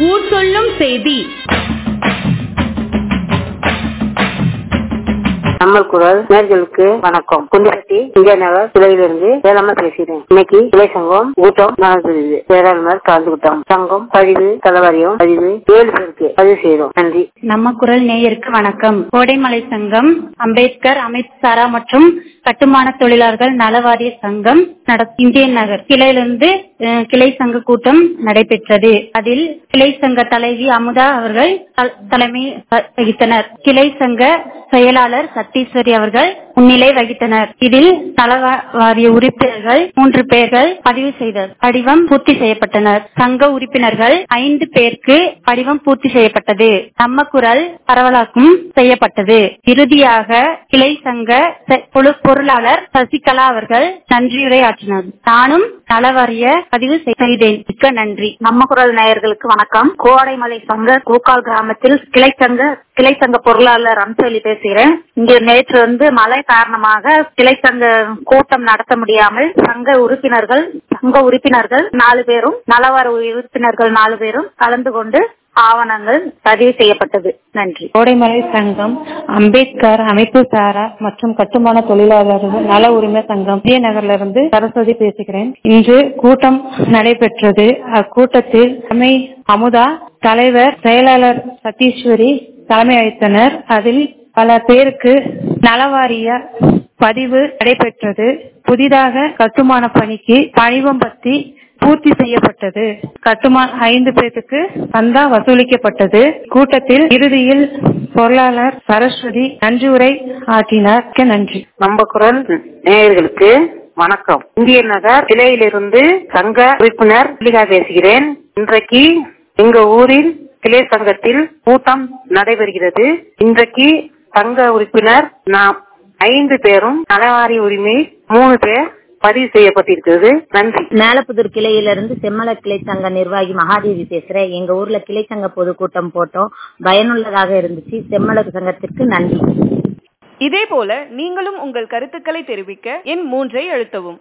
ஊர் சொல்லும் செய்தி நம்ம குரல் நேர்களுக்கு வணக்கம் குண்டிப்பட்டி இந்தியா நகர் கிளையிலிருந்து வேளாண்மை பேசுகிறேன் இன்னைக்கு கிளை சங்கம் கூட்டம் நடந்தது வேளாண்மையர் கலந்துகிட்டோம் சங்கம் பதிவு தலைவாரியம் பதிவு ஏழு பேருக்கு பதிவு செய்யறோம் நன்றி நம்ம குரல் நேயருக்கு வணக்கம் கோடைமலை சங்கம் அம்பேத்கர் அமைப்பு சாரா மற்றும் கட்டுமான தொழிலாளர்கள் நலவாரிய சங்கம் நட- இந்தியன் நகர் கிளையிலிருந்து அஹ், கிளை சங்க கூட்டம் நடைபெற்றது அதில் கிளை சங்க தலைவி அமுதா அவர்கள் தல்- தலைமை வ- வகித்தனர் கிளை சங்க செயலாளர் சத்தீஸ்வரி அவர்கள் முன்னிலை வகித்தனர் இதில் நலவா- வாரிய உறுப்பினர்கள் மூன்று பேர்கள் பதிவு செய்தனர் படிவம் பூர்த்தி செய்யப்பட்டனர் சங்க உறுப்பினர்கள் ஐந்து பேருக்கு படிவம் பூர்த்தி செய்யப்பட்டது நம்ம குரல் பரவலாக்கும் செய்யப்பட்டது இறுதியாக கிளை சங்க செ- பொழு- பொருளாளர் சசிகலா அவர்கள் நன்றியுரை ஆற்றினார் நானும் நலவாரிய பதிவு செய்தேன் மிக்க நன்றி நம்ம குரல் நேயர்களுக்கு வணக்கம் கோடைமலை சங்க கூக்கால் கிராமத்தில் கிளை சங்க கிளை சங்க பொருளாளர் அம்சலி பேசுகிறேன் இங்கு நேற்று வந்து மழை காரணமாக கிளை சங்க கூட்டம் நடத்த முடியாமல் சங்க உறுப்பினர்கள் சங்க உறுப்பினர்கள் நாலு பேரும் நலவார உறுப்பினர்கள் நாலு பேரும் கலந்து கொண்டு ஆவணங்கள் பதிவு செய்யப்பட்டது நன்றி கோடைமலை சங்கம் அம்பேத்கர் அமைப்பு சாரா மற்றும் கட்டுமான தொழிலாளர்கள் நல உரிமை சங்கம் இந்திய நகர்ல இருந்து சரஸ்வதி பேசுகிறேன் இன்று கூட்டம் நடைபெற்றது அக்கூட்டத்தில் தலைமை அமுதா தலைவர் செயலாளர் சதீஸ்வரி தலைமை அளித்தனர் அதில் பல பேருக்கு நலவாரிய பதிவு நடைபெற்றது புதிதாக கட்டுமான பணிக்கு படிவம் பத்தி பூர்த்தி செய்யப்பட்டது கட்டுமான ஐந்து பேருக்கு சந்தா வசூலிக்கப்பட்டது கூட்டத்தில் இறுதியில் பொருளாளர் சரஸ்வதி நன்றியுரை ஆற்றினார் மிக்க நன்றி நம்ம குரல் நேயர்களுக்கு வணக்கம் இந்திய நகர் கிளையிலிருந்து சங்க உறுப்பினர் மல்லிகா பேசுகிறேன் இன்றைக்கு எங்க ஊரில் கிளை சங்கத்தில் கூட்டம் நடைபெறுகிறது இன்றைக்கு சங்க உறுப்பினர் நாம் ஐந்து பேரும் நலவாரி உரிமை மூணு பேர் பதிவு செய்யப்பட்டிருக்கிறது நன்றி மேலப்புதூர் கிளையிலிருந்து செம்மல கிளை சங்க நிர்வாகி மகாதேவி பேசுறேன் எங்க ஊர்ல கிளை சங்க பொதுக்கூட்டம் போட்டோம் பயனுள்ளதாக இருந்துச்சு செம்மல சங்கத்திற்கு நன்றி இதேபோல நீங்களும் உங்கள் கருத்துக்களை தெரிவிக்க எண் மூன்றை அழுத்தவும்